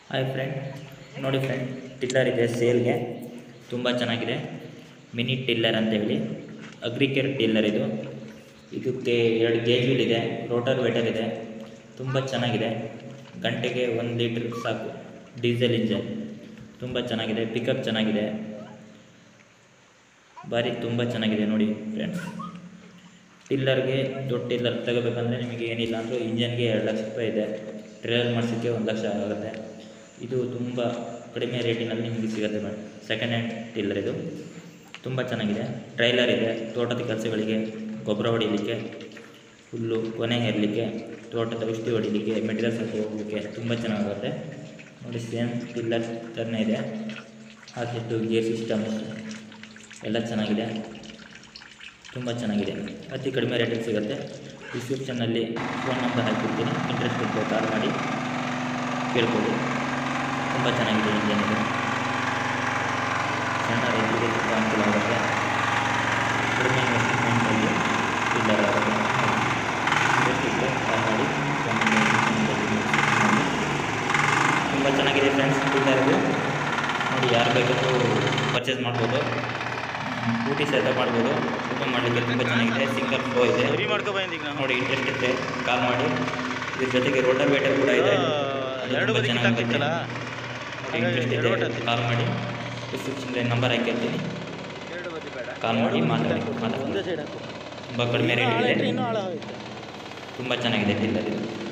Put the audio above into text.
Hi friend ನೋಡಿ friend tiller ಇದೆ ಸೇಲ್ಗೆ ತುಂಬ ಚೆನ್ನಾಗಿದೆ ಮಿನಿ ಟಿಲ್ಲರ್ ಅಂತ ಹೇಳಿ ಅಗ್ರಿಕೇರ್ ಟಿಲ್ಲರ್ ಇದು ಇದಕ್ಕೆ ಎರಡು ಗೇಜ್ ವೀಲ್ ಇದೆ ರೋಟರ್ ವೇಟರ್ ಇದೆ ತುಂಬ ಚೆನ್ನಾಗಿದೆ ಗಂಟೆಗೆ ಒಂದು ಲೀಟ್ರ್ ಸಾಕು ಡೀಸೆಲ್ ಇಂಜನ್ ತುಂಬ ಚೆನ್ನಾಗಿದೆ ಪಿಕಪ್ ಚೆನ್ನಾಗಿದೆ ಭಾರಿ ತುಂಬ ಚೆನ್ನಾಗಿದೆ ನೋಡಿ ಫ್ರೆಂಡ್ಸ್ ಟಿಲ್ಲರ್ಗೆ ದೊಡ್ಡ ಟಿಲ್ಲರ್ ತಗೋಬೇಕಂದ್ರೆ ನಿಮಗೆ ಏನಿಲ್ಲ ಅಂದರೂ ಇಂಜನ್ಗೆ ಎರಡು ಲಕ್ಷ ರೂಪಾಯಿ ಇದೆ ಟ್ರೇಲರ್ ಮಾಡಿಸೋಕ್ಕೆ ಒಂದು ಲಕ್ಷ ಆಗುತ್ತೆ ಇದು ತುಂಬ ಕಡಿಮೆ ರೇಟಿನಲ್ಲಿ ನಿಮಗೆ ಸಿಗುತ್ತೆ ನೋಡಿ ಸೆಕೆಂಡ್ ಹ್ಯಾಂಡ್ ಟಿಲ್ಲರ್ ಇದು ತುಂಬ ಚೆನ್ನಾಗಿದೆ ಟ್ರೈಲರ್ ಇದೆ ತೋಟದ ಕೆಲಸಗಳಿಗೆ ಗೊಬ್ಬರ ಹೊಡಿಲಿಕ್ಕೆ ಹುಲ್ಲು ಕೊನೆ ಹೇರಲಿಕ್ಕೆ ತೋಟದ ಔಷಧಿ ಹೊಡಿಲಿಕ್ಕೆ ಮೆಟೀರಿಯಲ್ಸ್ ಹಾಕಿ ಹೋಗಲಿಕ್ಕೆ ತುಂಬ ಚೆನ್ನಾಗುತ್ತೆ ನೋಡಿ ಸೇಮ್ ಟಿಲ್ಲರ್ ಥರನೇ ಇದೆ ಹಾಕಿದ್ದು ಗೇರ್ ಸಿಸ್ಟಮ್ ಎಲ್ಲ ಚೆನ್ನಾಗಿದೆ ತುಂಬ ಚೆನ್ನಾಗಿದೆ ಅತಿ ಕಡಿಮೆ ರೇಟಲ್ಲಿ ಸಿಗುತ್ತೆ ಡಿಸ್ಕ್ರಿಪ್ಷನ್ನಲ್ಲಿ ಫೋನ್ ನಂಬರ್ ಹಾಕಿರ್ತೀನಿ ಇಂಟ್ರೆಸ್ಟ್ ಇದ್ದರೆ ಕಾಲ್ ಮಾಡಿ ಕೇಳ್ಕೊಳ್ಳಿ ತುಂಬ ಚೆನ್ನಾಗಿದೆ ಇಂಜನ್ ಇದು ಸಣ್ಣ ರೈತರಿಗೆ ತುಂಬ ಅನುಕೂಲ ಆಗುತ್ತೆ ಕಡಿಮೆ ಇನ್ವೆಸ್ಟ್ಮೆಂಟಲ್ಲಿ ಟಿಲ್ಲರ್ ಆಗುತ್ತೆ ಇಂಟ್ರೆಸ್ಟ್ ಇದ್ದರೆ ಕಾಲ್ ಮಾಡಿ ಫೋನ್ ತುಂಬ ಚೆನ್ನಾಗಿದೆ ಫ್ರೆಂಡ್ಸ್ ಟಿಲ್ಲರ್ದು ನೋಡಿ ಯಾರು ಬೇಕಾದರೂ ಪರ್ಚೇಸ್ ಮಾಡ್ಬೋದು ಊಟಿ ಸಹಿತ ಮಾಡ್ಬೋದು ಊಟ ಮಾಡಲಿಕ್ಕೆ ತುಂಬ ಚೆನ್ನಾಗಿದೆ ಸಿಂಗಲ್ ಫ್ಲೋ ಇದೆ ಸರಿ ಮಾಡ್ಕೊ ಬಂದೀಗ ನಾವು ನೋಡಿ ಇಂಟ್ರೆಸ್ಟ್ ಇದ್ದರೆ ಕಾಲ್ ಮಾಡಿ ಇದ್ರ ಜೊತೆಗೆ ರೋಟರ್ ವೇಟರ್ ಕೂಡ ಇದೆ ಅದು ಎರಡು ತುಂಬ ಬದಿ ಚೆನ್ನಾಗುತ್ತೆ. ಕಿತ್ತಾಕ್ತಿತ್ತಲ್ಲ ನೋಡಿ ಇಂಟ್ರೆಸ್ಟ್ ಎರಡು ಇದ್ದರೆ ಒಟ್ಟು ಕಾಲ್ ಮಾಡಿ ಡಿಸ್ಕ್ರಿಪ್ಷನ್ಗೆ ನಂಬರ್ ಹಾಕಿರ್ತೀನಿ ಎರಡು ಬದಿ ಬೇಡ ಕಾಲ್ ಮಾಡಿ ಮಾತಾಡಿ ಒಂದೇ ಮಾತಾಡಿ ಸೈಡ್ ಹಾಕು ತುಂಬ ಕಡಿಮೆ ರೇಟ್ ಇದೆ ಇನ್ನೂ ಆಳ ಹೋಯ್ತು ತುಂಬ ಚೆನ್ನಾಗಿದೆ ಟಿಲ್ಲರ್ ಇದು